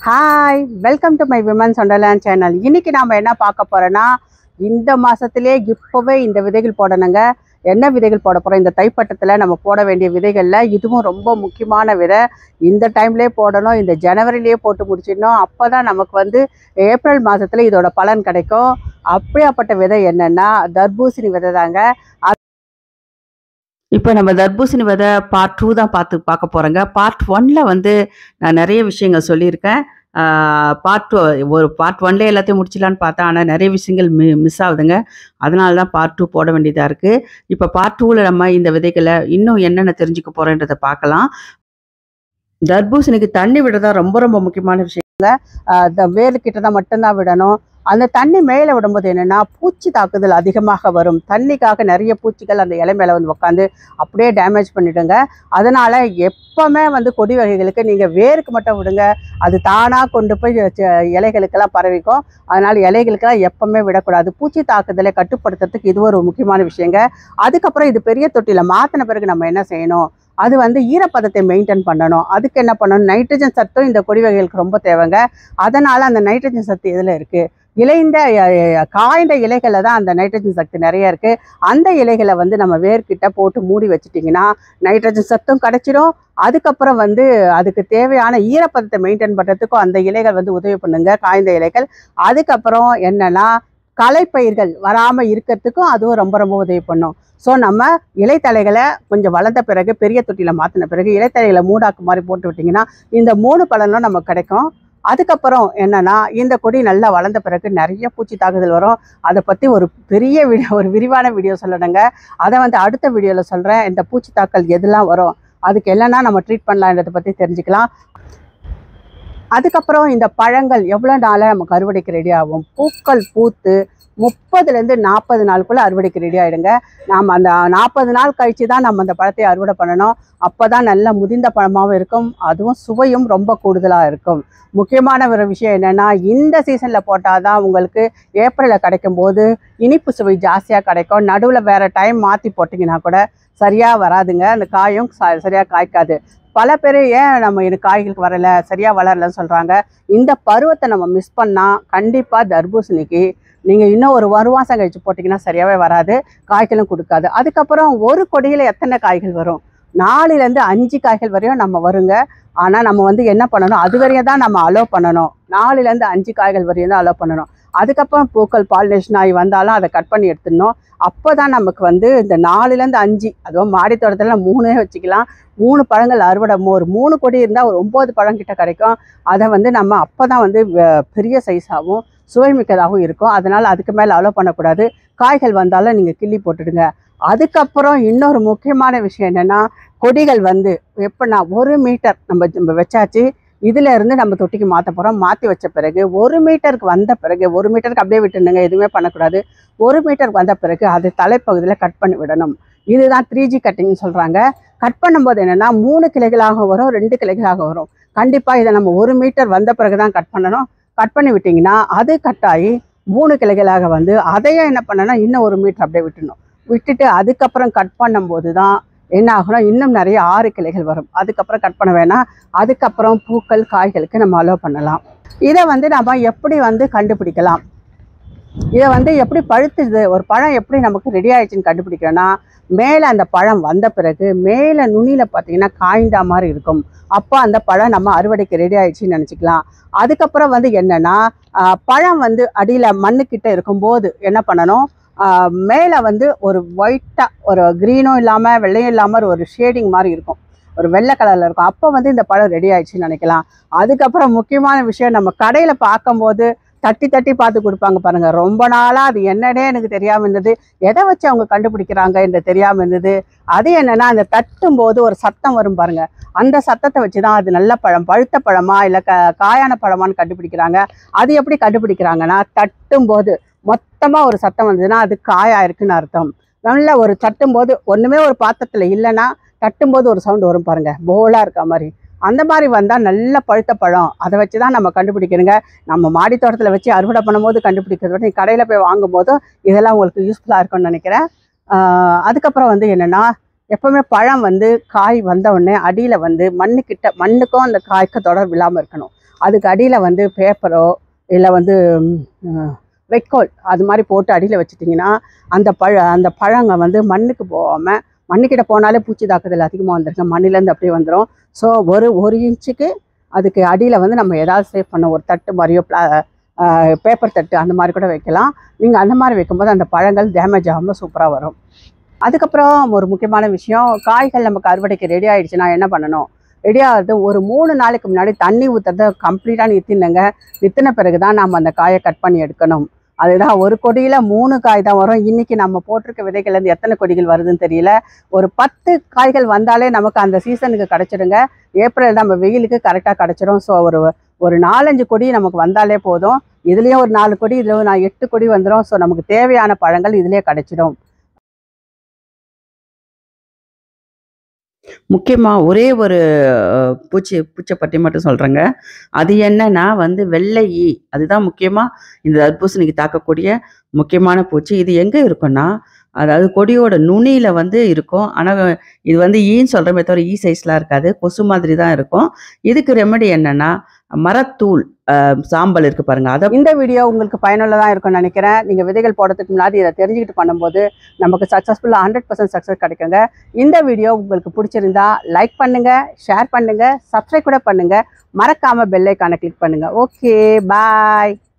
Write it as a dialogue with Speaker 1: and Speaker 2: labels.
Speaker 1: hi welcome to my women's wonderland channel இன்னைக்கு நாம என்ன பார்க்க போறோம்னா இந்த மாசத்திலே இப்போவே இந்த விதைகள் போடணுங்க என்ன விதைகள் போட போறோம் இந்த தைப்பட்டத்தில் நம்ம போட வேண்டிய விதைகள்ல இதுவும் ரொம்ப முக்கியமான விதை இந்த டைம்லேயே போடணும் இந்த ஜனவரிலேயே போட்டு முடிச்சிடணும் அப்போ தான் நமக்கு வந்து ஏப்ரல் மாதத்தில் இதோட பலன் கிடைக்கும் அப்படியாப்பட்ட விதை என்னன்னா தர்பூசணி விதை தாங்க இப்போ நம்ம தர்பூசணி விதை பார்ட் டூ தான் பார்த்து பார்க்க போகிறோங்க பார்ட் ஒன்ல வந்து நான் நிறைய விஷயங்கள் சொல்லியிருக்கேன் பார்ட் டூ ஒரு பார்ட் ஒன்ல எல்லாத்தையும் முடிச்சிடலான்னு பார்த்தேன் ஆனால் நிறைய விஷயங்கள் மி மிஸ் ஆகுதுங்க அதனால தான் பார்ட் டூ போட வேண்டியதாக இருக்குது இப்போ பார்ட் டூவில் நம்ம இந்த விதைகளை இன்னும் என்னென்ன தெரிஞ்சுக்க போகிறோன்றதை பார்க்கலாம் தர்பூசணிக்கு தண்ணி விடுறதா ரொம்ப ரொம்ப முக்கியமான விஷயங்க ஆஹ் இந்த வேர்கிட்ட தான் மட்டும்தான் விடணும் அந்த தண்ணி மேலே விடும்போது என்னென்னா பூச்சி தாக்குதல் அதிகமாக வரும் தண்ணிக்காக நிறைய பூச்சிகள் அந்த இலை மேலே வந்து உட்காந்து அப்படியே டேமேஜ் பண்ணிடுங்க அதனால் எப்போவுமே வந்து கொடி வகைகளுக்கு நீங்கள் வேருக்கு மட்டும் விடுங்க அது தானாக கொண்டு போய் ச- இலைகளுக்கெல்லாம் பரவிக்கும் அதனால் இலைகளுக்கெல்லாம் எப்பவுமே விடக்கூடாது பூச்சி தாக்குதலை கட்டுப்படுத்துறதுக்கு இது ஒரு முக்கியமான விஷயங்க அதுக்கப்புறம் இது பெரிய தொட்டியில் மாற்றின பிறகு நம்ம என்ன செய்யணும் அது வந்து ஈரப்பதத்தை மெயின்டைன் பண்ணணும் அதுக்கு என்ன பண்ணணும் நைட்ரஜன் சத்தும் இந்த கொடி வகைகளுக்கு ரொம்ப தேவைங்க அதனால் அந்த நைட்ரஜன் சத்து இதில் இருக்குது இலைந்த அஹ், அஹ், காய்ந்த இலைகளில் தான் அந்த நைட்ரஜன் சத்து நிறைய இருக்குது அந்த இலைகளை வந்து நம்ம வேர்க்கிட்ட போட்டு மூடி வச்சிட்டிங்கன்னா நைட்ரஜன் சத்தும் கிடைச்சிடும் அதுக்கப்புறம் வந்து அதுக்கு தேவையான ஈரப்பதத்தை மெயின்டைன் பண்ணுறதுக்கும் அந்த இலைகள் வந்து உதவி பண்ணுங்க காய்ந்த இலைகள் அதுக்கப்புறம் என்னன்னா களைப்பயிர்கள் வராமல் இருக்கிறதுக்கும் அதுவும் ரொம்ப ரொம்ப உதவி பண்ணும் ஸோ நம்ம இலைத்தலைகளை கொஞ்சம் வளர்ந்த பிறகு பெரிய தொட்டியில் மாற்றின பிறகு இலைத்தலைகளை மூடாக்கு மாதிரி போட்டு விட்டிங்கன்னா இந்த மூணு பலனும் நமக்கு கிடைக்கும் அதுக்கப்புறம் என்னன்னா இந்த கொடி நல்லா வளர்ந்த பிறகு நிறைய பூச்சி தாக்குதல் வரும் அதை பற்றி ஒரு பெரிய வீடியோ ஒரு விரிவான வீடியோ சொல்லணுங்க அதை வந்து அடுத்த வீடியோவில் சொல்கிறேன் இந்த பூச்சி தாக்கல் எதெல்லாம் வரும் அதுக்கு என்னென்னா நம்ம ட்ரீட் பண்ணலான்றதை பற்றி தெரிஞ்சுக்கலாம் அதுக்கப்புறம் இந்த பழங்கள் எவ்வளோ நாளாக நமக்கு அறுவடைக்கு ரெடி ஆகும் பூக்கள் பூத்து முப்பதுலேருந்து நாற்பது நாளுக்குள்ளே அறுவடைக்கு ரெடி ஆகிடுங்க நாம் அந்த நாற்பது நாள் கழித்து தான் நம்ம அந்த பழத்தை அறுவடை பண்ணணும் அப்போ தான் நல்ல முதிர்ந்த பழமாகவும் இருக்கும் அதுவும் சுவையும் ரொம்ப கூடுதலாக இருக்கும் முக்கியமான ஒரு விஷயம் என்னென்னா இந்த சீசனில் போட்டால் தான் உங்களுக்கு ஏப்ரலில் கிடைக்கும் போது இனிப்பு சுவை ஜாஸ்தியாக கிடைக்கும் நடுவில் வேறு டைம் மாற்றி போட்டிங்கன்னா கூட சரியாக வராதுங்க அந்த காயும் ச- சரியாக காய்க்காது பல பேர் ஏன் நம்ம இது காய்களுக்கு வரல சரியாக வளரலன்னு சொல்கிறாங்க இந்த பருவத்தை நம்ம மிஸ் பண்ணால் கண்டிப்பாக தர்பூசணிக்கு நீங்கள் இன்னும் ஒரு ஒரு மாதம் கழிச்சு போட்டிங்கன்னா சரியாகவே வராது காய்களும் கொடுக்காது அதுக்கப்புறம் ஒரு கொடியில் எத்தனை காய்கள் வரும் நாலுலேருந்து அஞ்சு காய்கள் வரையும் நம்ம வருங்க ஆனால் நம்ம வந்து என்ன பண்ணணும் அது வரையும் தான் நம்ம அலோவ் பண்ணணும் நாலுலேருந்து அஞ்சு காய்கள் வரையும் தான் அலோவ் பண்ணணும் அதுக்கப்புறம் பூக்கள் பாலினேஷன் ஆகி வந்தாலும் அதை கட் பண்ணி எடுத்துடணும் அப்போ தான் நமக்கு வந்து இந்த நாலுலேருந்து அஞ்சு அதுவும் மாடி தோட்டத்தில் மூணே வச்சுக்கலாம் மூணு பழங்கள் அறுவடை மோ- ஒரு மூணு கொடி இருந்தால் ஒரு ஒம்பது பழம் கிட்ட கிடைக்கும் அதை வந்து நம்ம அப்போ தான் வந்து வ- பெரிய சைஸாகவும் சுவைமிக்கதாகவும் இருக்கும் அதனால் அதுக்கு மேலே அலோவ் பண்ணக்கூடாது காய்கள் வந்தாலும் நீங்கள் கிள்ளி போட்டுடுங்க அதுக்கப்புறம் இன்னொரு முக்கியமான விஷயம் என்னென்னா கொடிகள் வந்து எப்படின்னா ஒரு மீட்டர் நம்ம நம்ம வச்சாச்சு இதுல இருந்து நம்ம தொட்டிக்கு மாற்ற போகிறோம் மாற்றி வச்ச பிறகு ஒரு மீட்டருக்கு வந்த பிறகு ஒரு மீட்டருக்கு அப்படியே விட்டுருங்க எதுவுமே பண்ணக்கூடாது ஒரு மீட்டருக்கு வந்த பிறகு அது தலைப்பகுதியில் கட் பண்ணி விடணும் இதுதான் த்ரீ ஜி கட்டிங்னு சொல்கிறாங்க கட் பண்ணும்போது என்னென்னா மூணு கிளைகளாக வரும் ரெண்டு கிளைகளாக வரும் கண்டிப்பாக இதை நம்ம ஒரு மீட்டர் வந்த பிறகு தான் கட் பண்ணணும் கட் பண்ணி விட்டிங்கன்னா அது கட் ஆகி மூணு கிளைகளாக வந்து அதையும் என்ன பண்ணணும் இன்னும் ஒரு மீட்டர் அப்படியே விட்டுணும் விட்டுட்டு அதுக்கப்புறம் கட் பண்ணும்போது தான் என்ன ஆகும்னா இன்னும் நிறைய ஆறு கிளைகள் வரும் அதுக்கப்புறம் கட் பண்ண வேணாம் அதுக்கப்புறம் பூக்கள் காய்களுக்கு நம்ம அலோவ் பண்ணலாம் இதை வந்து நம்ம எப்படி வந்து கண்டுபிடிக்கலாம் இதை வந்து எப்படி பழுத்துது ஒரு பழம் எப்படி நமக்கு ரெடி ஆயிடுச்சுன்னு கண்டுபிடிக்கிறோன்னா மேலே அந்த பழம் வந்த பிறகு மேலே நுனியில் பார்த்தீங்கன்னா காய்ந்தா மாதிரி இருக்கும் அப்போ அந்த பழம் நம்ம அறுவடைக்கு ரெடி ஆயிடுச்சுன்னு நினச்சிக்கலாம் அதுக்கப்புறம் வந்து என்னன்னா ஆஹ், பழம் வந்து அடியில் மண்ணுக்கிட்ட இருக்கும்போது என்ன பண்ணணும் மேலே வந்து ஒரு ஒயிட்டாக ஒரு க்ரீனும் இல்லாமல் வெள்ளையும் இல்லாமல் ஒரு ஷேடிங் மாதிரி இருக்கும் ஒரு வெள்ளை கலரில் இருக்கும் அப்போ வந்து இந்த பழம் ரெடி ஆயிடுச்சுன்னு நினைக்கலாம் அதுக்கப்புறம் முக்கியமான விஷயம் நம்ம கடையில் பார்க்கும்போது தட்டி தட்டி பார்த்து கொடுப்பாங்க பாருங்க ரொம்ப நாளாக அது என்னன்னே எனக்கு தெரியாமல் இருந்தது எதை வச்சு அவங்க கண்டுபிடிக்கிறாங்க என்று தெரியாமல் இருந்தது அது என்னன்னா அந்த தட்டும் போது ஒரு சத்தம் வரும் பாருங்க அந்த சத்தத்தை வச்சு தான் அது நல்ல பழம் பழுத்த பழமா இல்லை க காயான பழமான்னு கண்டுபிடிக்கிறாங்க அது எப்படி கண்டுபிடிக்கிறாங்கன்னா தட்டும் போது மொத்தமாக ஒரு சத்தம் வந்ததுன்னா அது காயா இருக்குன்னு அர்த்தம் நல்ல ஒரு தட்டும் போது ஒன்றுமே ஒரு பாத்திரத்தில் இல்லைன்னா தட்டும்போது ஒரு சவுண்ட் வரும் பாருங்க போலாக இருக்க மாதிரி அந்த மாதிரி வந்தால் நல்ல பழுத்த பழம் அதை வச்சு தான் நம்ம கண்டுபிடிக்கணுங்க நம்ம மாடி தோட்டத்தில் வச்சு அறுவடை பண்ணும்போது கண்டுபிடிக்கிறத விட நீ கடையில் போய் வாங்கும் போதும் இதெல்லாம் உங்களுக்கு யூஸ்ஃபுல்லாக இருக்கும்னு நினைக்கிறேன் ஆஹ் அதுக்கப்புறம் வந்து என்னென்னா எப்பவுமே பழம் வந்து காய் வந்த உடனே அடியில் வந்து மண்ணுக்கிட்ட மண்ணுக்கும் அந்த காய்க்கு தொடர் விழாமல் இருக்கணும் அதுக்கு அடியில் வந்து பேப்பரோ இல்லை வந்து ம், வைக்கோல் அது மாதிரி போட்டு அடியில் வச்சிட்டிங்கன்னா அந்த பழ அந்த பழங்க வந்து மண்ணுக்கு போகாமல் மண்ணுக்கிட்ட போனாலே பூச்சி தாக்குதல் அதிகமாக வந்துருங்க மண்ணிலேருந்து அப்படியே வந்துடும் ஸோ ஒரு ஒரு இன்ச்சுக்கு அதுக்கு அடியில் வந்து நம்ம ஏதாவது சேவ் பண்ண ஒரு தட்டு மாதிரியோ பிளா பேப்பர் தட்டு அந்த மாதிரி கூட வைக்கலாம் நீங்கள் அந்த மாதிரி வைக்கும்போது அந்த பழங்கள் டேமேஜ் ஆகாமல் சூப்பராக வரும் அதுக்கப்புறம் ஒரு முக்கியமான விஷயம் காய்கள் நமக்கு அறுவடைக்கு ரெடி ஆயிடுச்சுன்னா என்ன பண்ணணும் ரெடி ஆகிறது ஒரு மூணு நாளைக்கு முன்னாடி தண்ணி ஊற்றுறத கம்ப்ளீட்டாக நிறுத்தினுங்க நிறுத்தின பிறகு தான் நம்ம அந்த காயை கட் பண்ணி எடுக்கணும் அதுதான் ஒரு கொடியில் மூணு காய் தான் வரும் இன்னைக்கு நம்ம போட்டிருக்க விதைகள்லேருந்து எத்தனை கொடிகள் வருதுன்னு தெரியல ஒரு பத்து காய்கள் வந்தாலே நமக்கு அந்த சீசனுக்கு கிடச்சிடுங்க ஏப்ரல் நம்ம வெயிலுக்கு கரெக்டாக கிடச்சிரும் ஸோ ஒரு ஒரு நாலஞ்சு கொடி நமக்கு வந்தாலே போதும் இதுலேயும் ஒரு நாலு கொடி இதில் நான் எட்டு கொடி வந்துடும் ஸோ நமக்கு தேவையான பழங்கள் இதுலேயே கிடைச்சிடும்
Speaker 2: முக்கியமாக ஒரே ஒரு அஹ், பூச்சி பூச்சை மட்டும் சொல்கிறேங்க அது என்னன்னா வந்து வெள்ளை ஈ அதுதான் முக்கியமாக இந்த தர்பூசணிக்கு தாக்கக்கூடிய முக்கியமான பூச்சி இது எங்கே இருக்குன்னா அதாவது கொடியோட நுனியில் வந்து இருக்கும் ஆனால் இது வந்து ஈன்னு சொல்கிறமே தவிர ஈ சைஸ்லாம் இருக்காது கொசு மாதிரி தான் இருக்கும் இதுக்கு ரெமெடி என்னன்னா மரத்தூள் அஹ், சாம்பல் இருக்குது பாருங்க அதை
Speaker 1: இந்த வீடியோ உங்களுக்கு பயனுள்ளதாக இருக்கும்னு நினைக்கிறேன் நீங்கள் விதைகள் போடுறதுக்கு முன்னாடி இதை தெரிஞ்சுக்கிட்டு பண்ணும்போது நமக்கு சக்ஸஸ்ஃபுல்லாக ஹண்ட்ரட் பர்சன்ட் சக்ஸஸ் கிடைக்குங்க இந்த வீடியோ உங்களுக்கு பிடிச்சிருந்தா லைக் பண்ணுங்கள் ஷேர் பண்ணுங்கள் சப்ஸ்கிரைப் கூட பண்ணுங்கள் மறக்காமல் பெல்லைக்கான கிளிக் பண்ணுங்கள் ஓகே பாய்